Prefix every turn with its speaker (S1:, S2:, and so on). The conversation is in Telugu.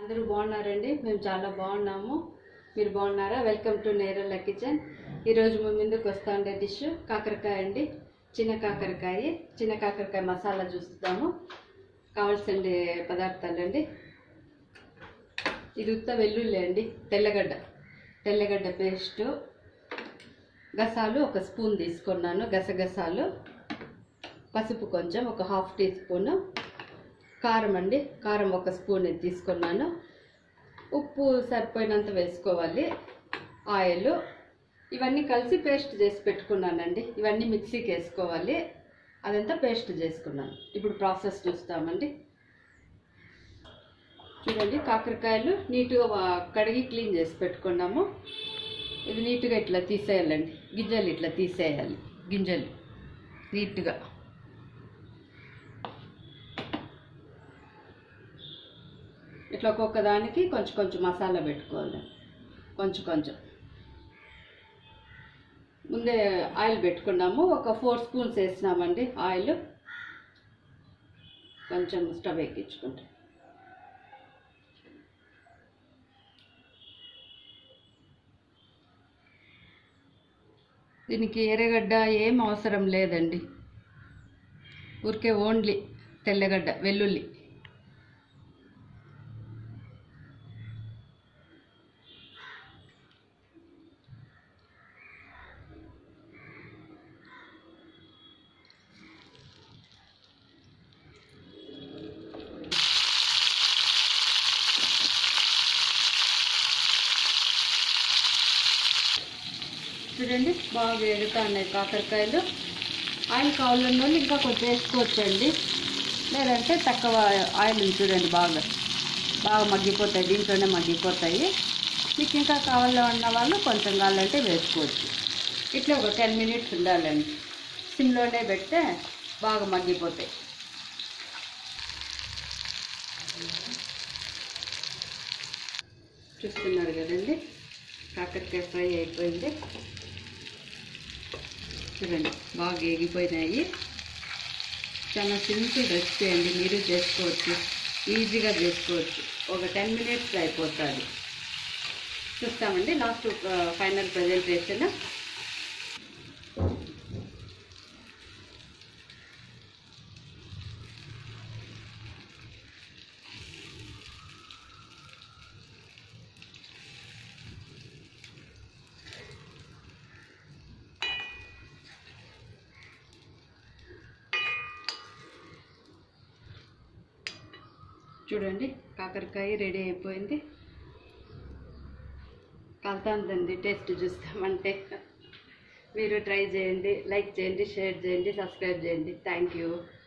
S1: అందరూ బాగున్నారండి మేము చాలా బాగున్నాము మీరు బాగున్నారా వెల్కమ్ టు నేరల్ల కిచెన్ ఈరోజు మేము ముందుకు వస్తా ఉండే డిష్ కాకరకాయ అండి చిన్న కాకరకాయ చిన్న కాకరకాయ మసాలా చూస్తాము కావాల్సిన పదార్థాలు అండి ఇది ఉత్త వెల్లుల్లి అండి తెల్లగడ్డ తెల్లగడ్డ పేస్టు గసాలు ఒక స్పూన్ తీసుకున్నాను గసగసాలు పసుపు కొంచెం ఒక హాఫ్ టీ స్పూను కారం అండి కారం ఒక స్పూన్ తీసుకున్నాను ఉప్పు సరిపోయినంత వేసుకోవాలి ఆయిల్ ఇవన్నీ కలిసి పేస్ట్ చేసి పెట్టుకున్నానండి ఇవన్నీ మిక్సీకి వేసుకోవాలి అదంతా పేస్ట్ చేసుకున్నాను ఇప్పుడు ప్రాసెస్ చూస్తామండి చూడండి కాకరకాయలు నీట్గా వా- కడిగి క్లీన్ చేసి పెట్టుకున్నాము ఇది నీట్గా ఇట్లా తీసేయాలండి గింజలు ఇట్లా తీసేయాలి గింజలు నీట్గా ఇట్లా ఒక్కొక్క దానికి కొంచెం కొంచెం మసాలా పెట్టుకోవాలి కొంచెం కొంచెం ముందే ఆయిల్ పెట్టుకున్నాము ఒక ఫోర్ స్పూన్స్ వేసినామండి ఆయిల్ కొంచెం స్టవ్ ఎక్కించుకుంటాం దీనికి ఎర్రగడ్డ ఏం అవసరం లేదండి ఊరికే ఓన్లీ తెల్లగడ్డ వెల్లుల్లి చూడండి బాగా వేగుతా ఉన్నాయి కాకరకాయలు ఆయిల్ కావాలన్న వాళ్ళు ఇంకా కొంచెం వేసుకోవచ్చండి లేదంటే తక్కువ ఆయిల్ ఉంది చూడండి బాగా బాగా మగ్గిపోతాయి దీంట్లోనే మగ్గిపోతాయి మీకు ఇంకా కావాలన్న వాళ్ళు కొంచెం కావాలంటే వేసుకోవచ్చు ఇట్లా ఒక టెన్ మినిట్స్ ఉండాలండి సిమ్లోనే పెడితే బాగా మగ్గిపోతాయి చూస్తున్నారు కదండి కాకరకాయ ఫ్రై అయిపోయింది చూడండి బాగా ఎగిపోయినాయి చాలా సింపుల్ రెసిపీ అండి మీరు చేసుకోవచ్చు ఈజీగా చేసుకోవచ్చు ఒక టెన్ మినిట్స్ అయిపోతుంది చూస్తామండి లాస్ట్ ఫైనల్ ప్రజెంటేషన్ చూడండి కాకరకాయ రెడీ అయిపోయింది కలుతుందండి టేస్ట్ చూస్తామంటే మీరు ట్రై చేయండి లైక్ చేయండి షేర్ చేయండి సబ్స్క్రైబ్ చేయండి థ్యాంక్ యూ